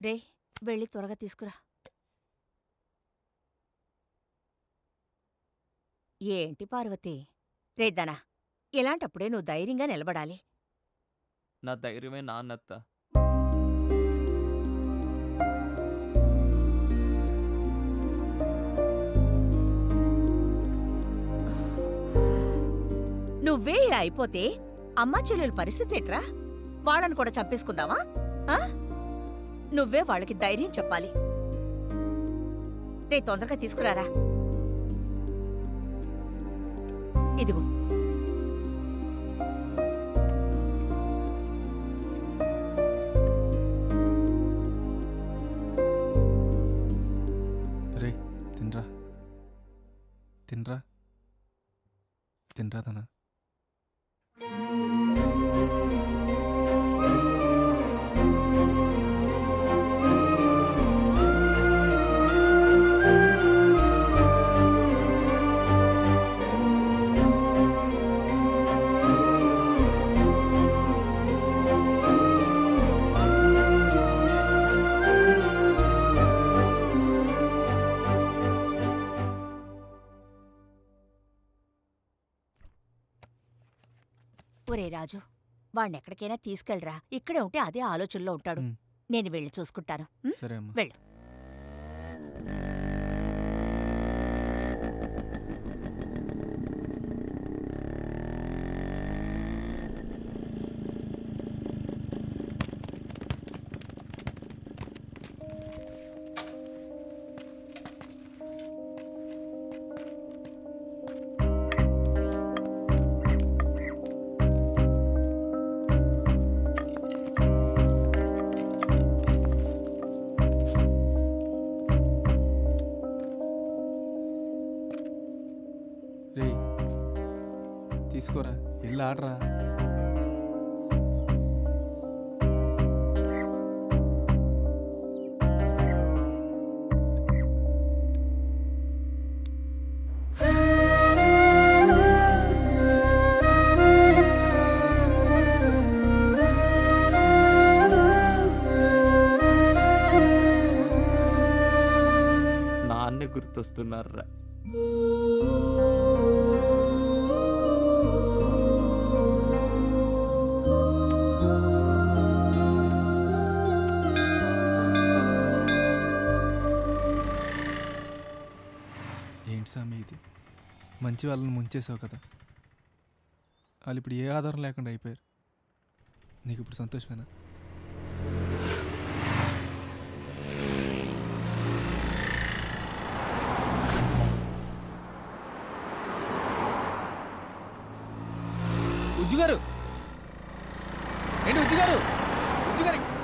రే వెళ్ళి త్వరగా తీసుకురా ఏంటి పార్వతి రేద్దనా ఇలాంటప్పుడే నువ్వు ధైర్యంగా నిలబడాలి నా ధైర్యమే నాన్నత్త నువ్వే ఇలా అయిపోతే అమ్మా చెల్లెల పరిస్థితి ఎట్రా వాళ్ళని కూడా చంపేసుకుందావా ఆ? నువ్వే వాళ్ళకి ధైర్యం చెప్పాలి రే తొందరగా తీసుకురారా ఇదిగో రే తినరా తినరా తినరా తన ఒరే రాజు వాణ్ణెక్కడికైనా తీసుకెళ్ళరా ఇక్కడే ఉంటే అదే ఆలోచనలో ఉంటాడు ఉమ్. నేను వెళ్ళి చూసుకుంటాను ఉమ్? సరే అమ్మా వెళ్ళు రే తీసుకోరా వెళ్ళి ఆడరా నాన్న గుర్తొస్తున్నారా ఏంటి స్వామి ఇది మంచి వాళ్ళని ముంచేసావు కదా వాళ్ళు ఇప్పుడు ఏ ఆధారం లేకుండా అయిపోయారు నీకు ఇప్పుడు సంతోషమేనా ఉజ్జు గారు ఏంటి ఉజ్జు గారు ఉజ్జు గారు